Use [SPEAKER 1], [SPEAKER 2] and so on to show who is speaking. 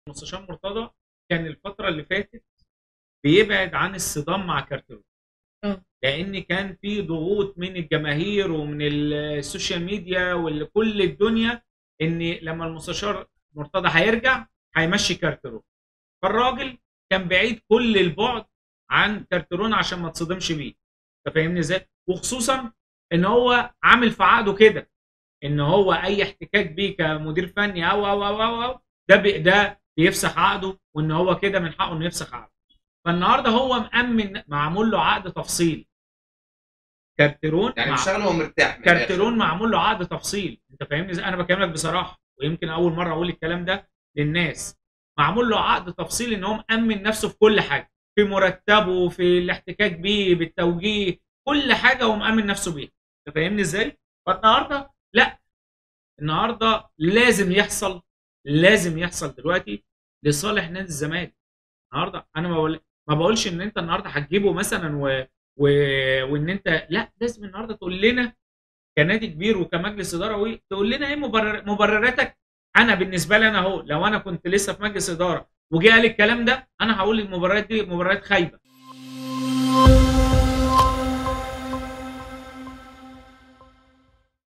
[SPEAKER 1] المستشار مرتضى كان الفتره اللي فاتت بيبعد عن الصدام مع كارتيرون
[SPEAKER 2] اه.
[SPEAKER 1] لان كان في ضغوط من الجماهير ومن السوشيال ميديا وكل الدنيا ان لما المستشار مرتضى هيرجع هيمشي كارتيرون فالراجل كان بعيد كل البعد عن كارتيرون عشان ما تصدمش بيه انت فاهمني ازاي وخصوصا ان هو عامل في عقده كده ان هو اي احتكاك بيه كمدير فني او او او او, أو ده بي ده بيفسخ عقده وان هو كده من حقه انه يفسخ عقده فالنهارده هو مأمن معمول له عقد تفصيل كارتيرون
[SPEAKER 3] يعني
[SPEAKER 1] مع-
[SPEAKER 3] بيشتغل وهو مرتاح من الآخر.
[SPEAKER 1] كارتيرون معمول له عقد تفصيل انت فاهمني ازاي انا بكلمك بصراحه ويمكن اول مره اقول الكلام ده للناس معمول له عقد تفصيل ان هو مأمن نفسه في كل حاجه في مرتبه في الاحتكاك بيه بالتوجيه كل حاجه هو مأمن نفسه بيها انت فاهمني ازاي فالنهارده لا النهارده لازم يحصل لازم يحصل دلوقتي لصالح نادي الزمالك النهارده انا ما بقول ما بقولش ان انت النهارده هتجيبه مثلا و... و... وان انت لا لازم النهارده تقول لنا كنادي كبير وكمجلس اداره و... تقول لنا ايه مبرر... مبرراتك انا بالنسبه لي انا اهو لو انا كنت لسه في مجلس اداره وجه قال الكلام ده انا هقول المبررات دي مبررات خايبه